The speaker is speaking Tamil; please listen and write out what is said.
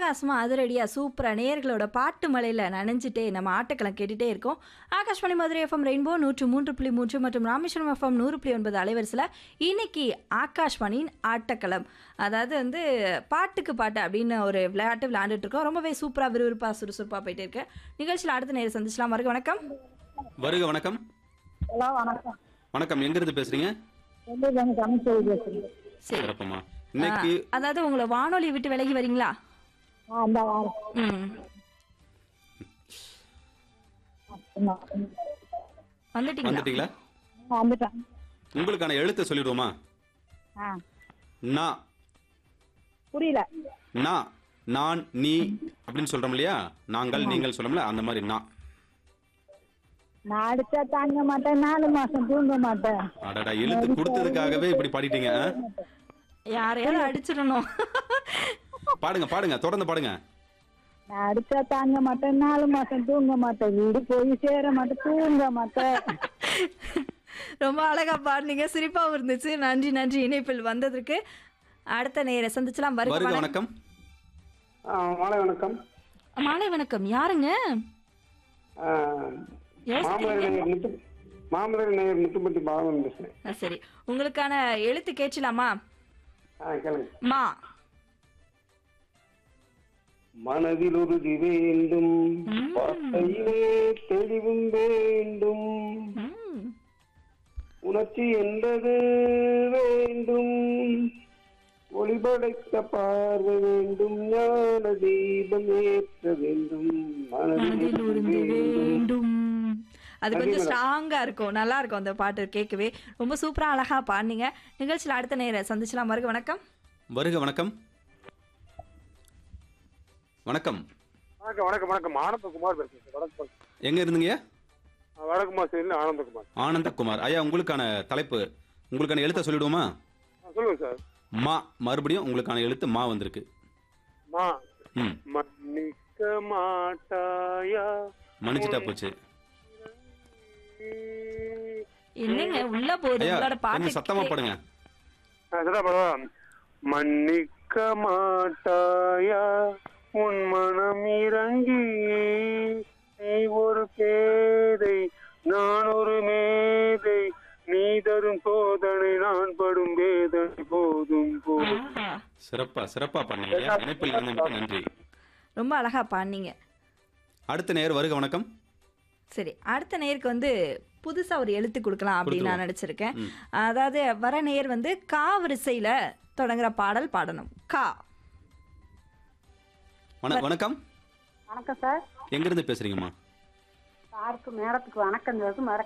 அட்டகாசமா அதிரடியா சூப்பரா நேயர்களோட பாட்டு மலையில நனைஞ்சிட்டே நம்ம ஆட்டக்களம் கேட்டுட்டே இருக்கோம் ஆகாஷ்வாணி மதுரை எஃப்எம் ரெயின்போ நூற்று மூன்று புள்ளி மூன்று மற்றும் ராமேஸ்வரம் எஃப்எம் நூறு புள்ளி ஒன்பது அலைவரிசையில் இன்னைக்கு ஆகாஷ்வாணியின் ஆட்டக்களம் அதாவது வந்து பாட்டுக்கு பாட்டு அப்படின்னு ஒரு விளையாட்டு விளையாண்டுட்டு இருக்கோம் ரொம்பவே சூப்பரா விறுவிறுப்பா சுறுசுறுப்பா போயிட்டு இருக்கு நிகழ்ச்சியில் அடுத்த நேரம் சந்திச்சலாம் வருக வணக்கம் வருக வணக்கம் ஹலோ வணக்கம் வணக்கம் எங்கிருந்து பேசுறீங்க வந்து நாங்கள் தமிழ் செய்தி பேசுகிறேன் சரி சிறப்பம்மா இன்னைக்கு அதாவது உங்களை வானொலி விட்டு விலகி வரீங்களா ஆ இந்த வாரம் ம் வந்துட்டீங்களா வந்துட்டீங்களா வந்துட்டேன் உங்களுக்கான எழுத்தை சொல்லிடுவோமா ஆ நா புரியல நா நான் நீ அப்படின்னு சொல்றோம் இல்லையா நாங்கள் நீங்கள் சொல்றோம்ல அந்த மாதிரி நான் நான் அடிச்சா தாங்க மாட்டேன் நாலு மாசம் தூங்க மாட்டேன் அடடா எழுத்து கொடுத்ததுக்காகவே இப்படி பாடிட்டீங்க ஆ? யாரையாவது அடிச்சிடணும் பாடுங்க பாடுங்க தொடர்ந்து பாடுங்க நான் அடிச்சா தாங்க மாட்டேன் நாலு மாசம் தூங்க மாட்டேன் வீடு போய் சேர மாட்டேன் தூங்க மாட்டேன் ரொம்ப அழகா பாடுனீங்க சிரிப்பாவும் இருந்துச்சு நன்றி நன்றி இணைப்பில் வந்ததற்கு அடுத்த நேர சந்திச்சலாம் வருக வருக வணக்கம். வணக்கம் ஆ, மாலை வணக்கம் மாலை வணக்கம் யாருங்க ஆ, மாமலர் நேயர் முத்து மாமலர் நேயர் முத்துப்பட்டி பாலன் பேசுறேன் ஆ, சரி உங்களுக்கான எழுத்து கேட்கலாமா ஆ கேளுங்க மா மனதில் உறுதி வேண்டும் வார்த்தையிலே தெளிவும் வேண்டும் ம். உணர்ச்சி என்பது வேண்டும் ஒளிபடைத்த பார்வை வேண்டும் ஞான தீபம் ஏற்ற வேண்டும் மனதில் மனதில் உறுதி உறுதி வேண்டும் வேண்டும் அது கொஞ்சம் நன்றி, ஸ்ட்ராங்கா இருக்கும் நல்லா இருக்கும் அந்த பாட்டு கேட்கவே ரொம்ப சூப்பரா அழகா பாடுனீங்க நிகழ்ச்சியில் அடுத்த நேர சந்திச்சலாம் வருக வணக்கம் வருக வணக்கம் வணக்கம் வணக்கம் வணக்கம் வணக்கம் ஆனந்தகுமார் பேசுறேன் சார். வணக்கம் எங்க இருந்தீங்க ஆ, வணக்கம்மா சரி ஆனந்தகுமார் ஆனந்தகுமார் ஐயா உங்களுக்கான தலைப்பு உங்களுக்கான எழுத்தை சொல்லிடுவோமா ஆ, சொல்லுங்க சார் மா மறுபடியும் உங்களுக்கான எழுத்து மா வந்திருக்கு மா ம் மன்னிக்க மாட்டாயா மன்னிச்சிட்டா போச்சு என்னங்க உள்ள போகுது ஐயா உங்களோட கொஞ்சம் சத்தமா பாட்டு பாடுங்க ஆ, சரிடா பரவா மன்னிக்க மாட்டாயா உன் மனம் இறங்கி நீ ஒரு பேதை நான் ஒரு மேதை நீ தரும் சோதனை நான் படும் வேதனை போதும் போதும் ஆ, சிறப்பா சிறப்பா பண்ணீங்க ஐயா இணைப்பில் இருந்தமைக்கு நன்றி ரொம்ப அழகா பாடுனீங்க அடுத்த நேர் வருக வணக்கம் சரி அடுத்த நேருக்கு வந்து புதுசா ஒரு எழுத்து கொடுக்கலாம் அப்படின்னு நான் நினைச்சிருக்கேன் ம். அதாவது வர நேர் வந்து கா வரிசையில தொடங்குற பாடல் பாடணும் கா வண வணக்கம் வணக்கம் சார் எங்கிருந்து பேசுறீங்கம்மா சாருக்கு மேடத்துக்கு வணக்கம் சொல்லிட்டு